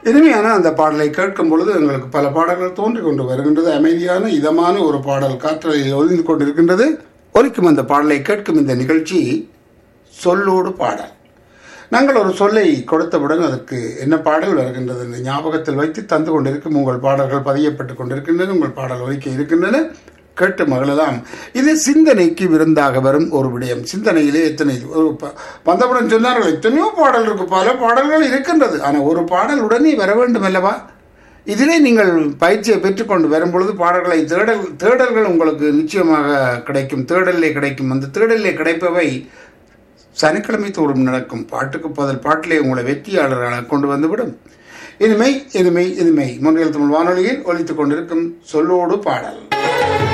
இனிமையான அந்த பாடலை கேட்கும் பொழுது எங்களுக்கு பல பாடல்கள் தோன்றிக் கொண்டு வருகின்றது அமைதியான இதமான ஒரு பாடல் காற்றலையில் ஒளிந்து கொண்டிருக்கின்றது ஒலிக்கும் அந்த பாடலை கேட்கும் இந்த நிகழ்ச்சி சொல்லோடு பாடல் நாங்கள் ஒரு சொல்லை கொடுத்தவுடன் அதற்கு என்ன பாடல் வருகின்றது இந்த ஞாபகத்தில் வைத்து தந்து கொண்டிருக்கும் உங்கள் பாடல்கள் பதியப்பட்டு கொண்டிருக்கின்றன உங்கள் பாடல் ஒலிக்க இருக்கின்றன கேட்டு மகளலாம் இது சிந்தனைக்கு விருந்தாக வரும் ஒரு விடயம் சிந்தனையிலே எத்தனை ஒரு ப- வந்தவுடன் சொன்னார்கள் எத்தனையோ பாடல் இருக்கு பல பாடல்கள் இருக்கின்றது ஆனால் ஒரு பாடல் உடனே வர வேண்டும் அல்லவா இதிலே நீங்கள் பயிற்சியை பெற்றுக்கொண்டு வரும்பொழுது பாடல்களை தேடல் தேடல்கள் உங்களுக்கு நிச்சயமாக கிடைக்கும் தேடலே கிடைக்கும் அந்த தேடலே கிடைப்பவை சனிக்கிழமை தோறும் நடக்கும் பாட்டுக்கு பதில் பாட்டிலே உங்களை வெற்றியாளர்களாக கொண்டு வந்துவிடும் இனிமை இனிமை இனிமை முன்னில் தமிழ் வானொலியில் ஒலித்துக் கொண்டிருக்கும் சொல்லோடு பாடல்